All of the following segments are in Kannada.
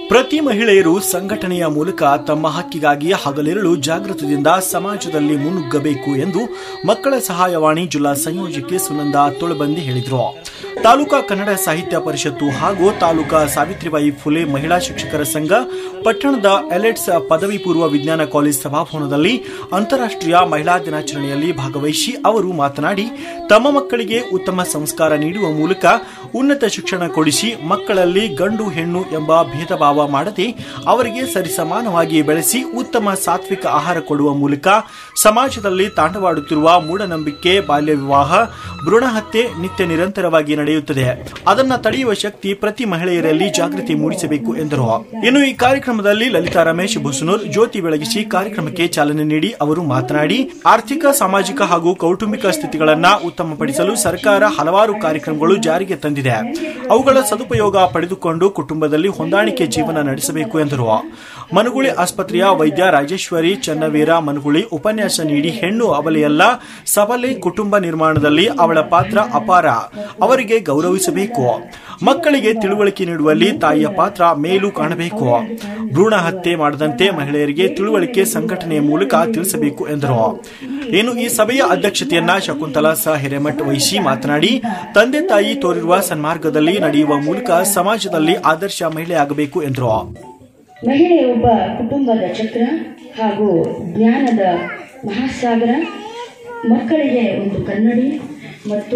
ಪ್ರತಿ ಮಹಿಳೆಯರು ಸಂಘಟನೆಯ ಮೂಲಕ ತಮ್ಮ ಹಕ್ಕಿಗಾಗಿ ಹಗಲಿರುಳು ಜಾಗೃತದಿಂದ ಸಮಾಜದಲ್ಲಿ ಮುನ್ನುಗ್ಗಬೇಕು ಎಂದು ಮಕ್ಕಳ ಸಹಾಯವಾಣಿ ಜಿಲ್ಲಾ ಸಂಯೋಜಕಿ ಸುನಂದ ತುಳಬಂದಿ ಹೇಳಿದರು ತಾಲೂಕಾ ಕನ್ನಡ ಸಾಹಿತ್ಯ ಪರಿಷತ್ತು ಹಾಗೂ ತಾಲೂಕಾ ಸಾವಿತ್ರಿಬಾಯಿ ಫುಲೆ ಮಹಿಳಾ ಶಿಕ್ಷಕರ ಸಂಘ ಪಟ್ಟಣದ ಎಲೆಟ್ಸ್ ಪದವಿ ಪೂರ್ವ ವಿಜ್ಞಾನ ಕಾಲೇಜ್ ಸಭಾಭವನದಲ್ಲಿ ಅಂತಾರಾಷ್ಟ್ರೀಯ ಮಹಿಳಾ ದಿನಾಚರಣೆಯಲ್ಲಿ ಭಾಗವಹಿಸಿ ಅವರು ಮಾತನಾಡಿ ತಮ್ಮ ಮಕ್ಕಳಿಗೆ ಉತ್ತಮ ಸಂಸ್ಕಾರ ನೀಡುವ ಮೂಲಕ ಉನ್ನತ ಶಿಕ್ಷಣ ಕೊಡಿಸಿ ಮಕ್ಕಳಲ್ಲಿ ಗಂಡು ಹೆಣ್ಣು ಎಂಬ ಭೇದ ಭಾವ ಮಾಡದೆ ಅವರಿಗೆ ಸರಿಸಮಾನವಾಗಿ ಬೆಳೆಸಿ ಉತ್ತಮ ಸಾತ್ವಿಕ ಆಹಾರ ಕೊಡುವ ಮೂಲಕ ಸಮಾಜದಲ್ಲಿ ತಾಂಡವಾಡುತ್ತಿರುವ ಮೂಢನಂಬಿಕೆ ಬಾಲ್ಯ ವಿವಾಹ ಭ್ರೂಣ ಹತ್ಯೆ ನಿತ್ಯ ನಿರಂತರವಾಗಿ ನಡೆಯುತ್ತದೆ ಅದನ್ನ ತಡೆಯುವ ಶಕ್ತಿ ಪ್ರತಿ ಮಹಿಳೆಯರಲ್ಲಿ ಜಾಗೃತಿ ಮೂಡಿಸಬೇಕು ಎಂದರು ಇನ್ನು ಈ ಕಾರ್ಯಕ್ರಮದಲ್ಲಿ ಲಲಿತಾ ರಮೇಶ್ ಬುಸನೂರ್ ಜ್ಯೋತಿ ಬೆಳಗಿಸಿ ಕಾರ್ಯಕ್ರಮಕ್ಕೆ ಚಾಲನೆ ನೀಡಿ ಅವರು ಮಾತನಾಡಿ ಆರ್ಥಿಕ ಸಾಮಾಜಿಕ ಹಾಗೂ ಕೌಟುಂಬಿಕ ಸ್ಥಿತಿಗಳನ್ನ ಉತ್ತಮಪಡಿಸಲು ಸರ್ಕಾರ ಹಲವಾರು ಕಾರ್ಯಕ್ರಮಗಳು ಜಾರಿಗೆ ತಂದಿದೆ ಅವುಗಳ ಸದುಪಯೋಗ ಪಡೆದುಕೊಂಡು ಕುಟುಂಬದಲ್ಲಿ ಹೊಂದಾಣಿಕೆ ಜೀವನ ನಡೆಸಬೇಕು ಎಂದರು ಮನುಗುಳಿ ಆಸ್ಪತ್ರೆಯ ವೈದ್ಯ ರಾಜೇಶ್ವರಿ ಚನ್ನವೀರ ಮನುಗುಳಿ ಉಪನ್ಯಾಸ ನೀಡಿ ಹೆಣ್ಣು ಅವಲೆಯಲ್ಲ ಸಬಲೆ ಕುಟುಂಬ ನಿರ್ಮಾಣದಲ್ಲಿ ಅವಳ ಪಾತ್ರ ಅಪಾರ ಅವರಿಗೆ ಗೌರವಿಸಬೇಕು ಮಕ್ಕಳಿಗೆ ತಿಳುವಳಿಕೆ ನೀಡುವಲ್ಲಿ ತಾಯಿಯ ಪಾತ್ರ ಮೇಲು ಕಾಣಬೇಕು ಭ್ರೂಣ ಹತ್ಯೆ ಮಾಡದಂತೆ ಮಹಿಳೆಯರಿಗೆ ತಿಳುವಳಿಕೆ ಸಂಘಟನೆಯ ಮೂಲಕ ತಿಳಿಸಬೇಕು ಎಂದರು ಇನ್ನು ಈ ಸಭೆಯ ಅಧ್ಯಕ್ಷತೆಯನ್ನ ಶಕುಂತಲಾ ಸ ಹಿರೇಮಠ್ ವಹಿಸಿ ಮಾತನಾಡಿ ತಂದೆ ತಾಯಿ ತೋರಿರುವ ಸನ್ಮಾರ್ಗದಲ್ಲಿ ನಡೆಯುವ ಮೂಲಕ ಸಮಾಜದಲ್ಲಿ ಆದರ್ಶ ಮಹಿಳೆಯಾಗಬೇಕು ಎಂದರು ಮಹಿಳೆ ಒಬ್ಬ ಕುಟುಂಬದ ಚಕ್ರ ಹಾಗೂ ಜ್ಞಾನದ ಮಹಾಸಾಗರ ಮಕ್ಕಳಿಗೆ ಒಂದು ಕನ್ನಡಿ ಮತ್ತು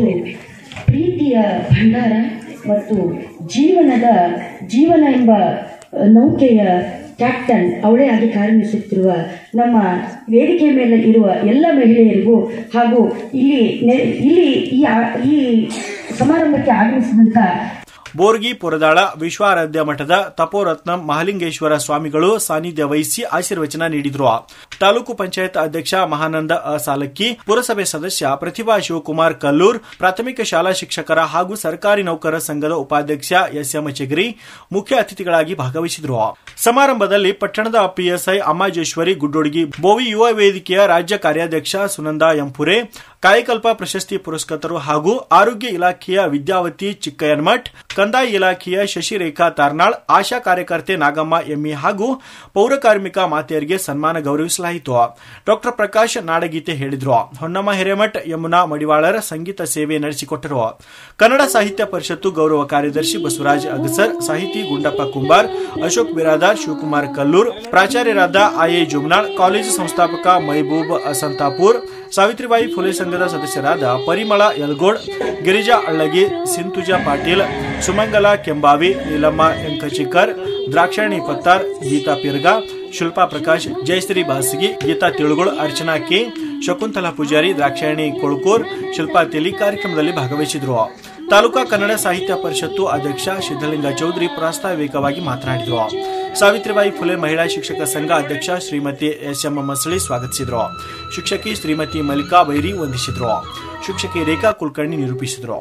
ಪ್ರೀತಿಯ ಭಂಡಾರ ಮತ್ತು ಜೀವನದ ಜೀವನ ಎಂಬ ನೌಕೆಯ ಕ್ಯಾಪ್ಟನ್ ಅವಳೇ ಆಗಿ ಕಾರ್ಯನಿರ್ವಹಿಸುತ್ತಿರುವ ನಮ್ಮ ವೇದಿಕೆ ಮೇಲೆ ಇರುವ ಎಲ್ಲ ಮಹಿಳೆಯರಿಗೂ ಹಾಗೂ ಇಲ್ಲಿ ನೆ- ಇಲ್ಲಿ ಈ ಆ- ಈ ಸಮಾರಂಭಕ್ಕೆ ಆಗಮಿಸಿದಂಥ ಬೋರ್ಗಿ ಪುರದಾಳ ವಿಶ್ವಾರಾಧ್ಯ ಮಠದ ತಪೋರತ್ನ ಮಹಾಲಿಂಗೇಶ್ವರ ಸ್ವಾಮಿಗಳು ಸಾನ್ನಿಧ್ಯ ವಹಿಸಿ ಆಶೀರ್ವಚನ ನೀಡಿದ್ರು ತಾಲೂಕು ಪಂಚಾಯತ್ ಅಧ್ಯಕ್ಷ ಮಹಾನಂದ ಅ. ಸಾಲಕ್ಕಿ ಪುರಸಭೆ ಸದಸ್ಯ ಪ್ರತಿಭಾ ಶಿವಕುಮಾರ್ ಕಲ್ಲೂರ್ ಪ್ರಾಥಮಿಕ ಶಾಲಾ ಶಿಕ್ಷಕರ ಹಾಗೂ ಸರ್ಕಾರಿ ನೌಕರರ ಸಂಘದ ಉಪಾಧ್ಯಕ್ಷ ಎಸ್ ಎಂ ಚಗಿರಿ ಮುಖ್ಯ ಅತಿಥಿಗಳಾಗಿ ಭಾಗವಹಿಸಿದ್ರು ಸಮಾರಂಭದಲ್ಲಿ ಪಟ್ಟಣದ ಪಿಎಸ್ಐ ಅಮ್ಮಾಜೇಶ್ವರಿ ಗುಡ್ಡೋಡಿಗಿ ಬೋವಿ ಯುವ ವೇದಿಕೆಯ ರಾಜ್ಯ ಕಾರ್ಯಾಧ್ಯಕ್ಷ ಸುನಂದ ಎಂಪುರೆ ಕಾಯಕಲ್ಪ ಪ್ರಶಸ್ತಿ ಪುರಸ್ಕೃತರು ಹಾಗೂ ಆರೋಗ್ಯ ಇಲಾಖೆಯ ವಿದ್ಯಾವತಿ ಚಿಕ್ಕಯ್ಯನಮಠ್ ಕಂದಾಯ ಇಲಾಖೆಯ ಶಶಿರೇಖಾ ತಾರ್ನಾಳ್ ಆಶಾ ಕಾರ್ಯಕರ್ತೆ ನಾಗಮ್ಮ ಎಮ್ಮಿ ಹಾಗೂ ಪೌರ ಕಾರ್ಮಿಕ ಮಾತೆಯರಿಗೆ ಸನ್ಮಾನ ಗೌರವಿಸಲಾಯಿತು ಡಾಕ್ಟರ್ ಪ್ರಕಾಶ್ ನಾಡಗೀತೆ ಹೇಳಿದ್ರು ಹೊನ್ನಮ್ಮ ಹಿರೇಮಠ್ ಯಮುನಾ ಮಡಿವಾಳರ ಸಂಗೀತ ಸೇವೆ ನಡೆಸಿಕೊಟ್ಟರು ಕನ್ನಡ ಸಾಹಿತ್ಯ ಪರಿಷತ್ತು ಗೌರವ ಕಾರ್ಯದರ್ಶಿ ಬಸವರಾಜ್ ಅಗಸರ್ ಸಾಹಿತಿ ಗುಂಡಪ್ಪ ಕುಂಬಾರ್ ಅಶೋಕ್ ಬಿರಾದಾರ್ ಶಿವಕುಮಾರ್ ಕಲ್ಲೂರ್ ಪ್ರಾಚಾರ್ಯರಾದ ಐಎ ಜುಮ್ನಾಳ್ ಕಾಲೇಜು ಸಂಸ್ಥಾಪಕ ಮೈಬೂಬ್ ಸಂತಾಪುರ್ ಸಾವಿತ್ರಿಬಾಯಿ ಫುಲೆ ಸಂಘದ ಸದಸ್ಯರಾದ ಪರಿಮಳ ಯಲ್ಗೋಡ್ ಗಿರಿಜಾ ಅಳ್ಳಗಿ ಸಿಂತುಜಾ ಪಾಟೀಲ್ ಸುಮಂಗಲ ಕೆಂಬಾವಿ ನೀಲಮ್ಮ ಎಂಕಚಿಕರ್ ದ್ರಾಕ್ಷಾಣಿ ಪತ್ತಾರ್ ಗೀತಾ ಪಿರ್ಗಾ ಶಿಲ್ಪಾ ಪ್ರಕಾಶ್ ಜಯಶ್ರೀ ಬಾಸಗಿ ಗೀತಾ ತಿಳುಗೋಳ್ ಅರ್ಚನಾ ಕೆ ಶಕುಂತಲಾ ಪೂಜಾರಿ ದ್ರಾಕ್ಷಾಯಣಿ ಕೊಳ್ಕೂರ್ ಶಿಲ್ಪಾ ತೆಲಿ ಕಾರ್ಯಕ್ರಮದಲ್ಲಿ ಭಾಗವಹಿಸಿದ್ರು ತಾಲೂಕಾ ಕನ್ನಡ ಸಾಹಿತ್ಯ ಪರಿಷತ್ತು ಅಧ್ಯಕ್ಷ ಸಿದ್ದಲಿಂಗ ಚೌಧರಿ ಪ್ರಾಸ್ತಾವಿಕವಾಗಿ ಮಾತನಾಡಿದರು ಸಾವಿತ್ರಿಬಾಯಿ ಫುಲೆ ಮಹಿಳಾ ಶಿಕ್ಷಕ ಸಂಘ ಅಧ್ಯಕ್ಷ ಶ್ರೀಮತಿ ಎಸ್ ಎಂ ಮಸಳಿ ಸ್ವಾಗತಿಸಿದ್ರು ಶಿಕ್ಷಕಿ ಶ್ರೀಮತಿ ಮಲ್ಲಿಕಾ ಬೈರಿ ವಂದಿಸಿದ್ರು ಶಿಕ್ಷಕಿ ರೇಖಾ ಕುಲಕರ್ಣಿ ನಿರೂಪಿಸಿದ್ರು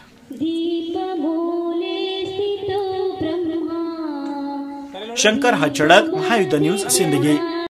दीपमूले स्थितो ब्रह्मा ಶಂಕರ್ ಹಚ್ಚಡದ್ ಮಹಾಯುದ್ಧ ನ್ಯೂಸ್ ಸಿಂದಗಿ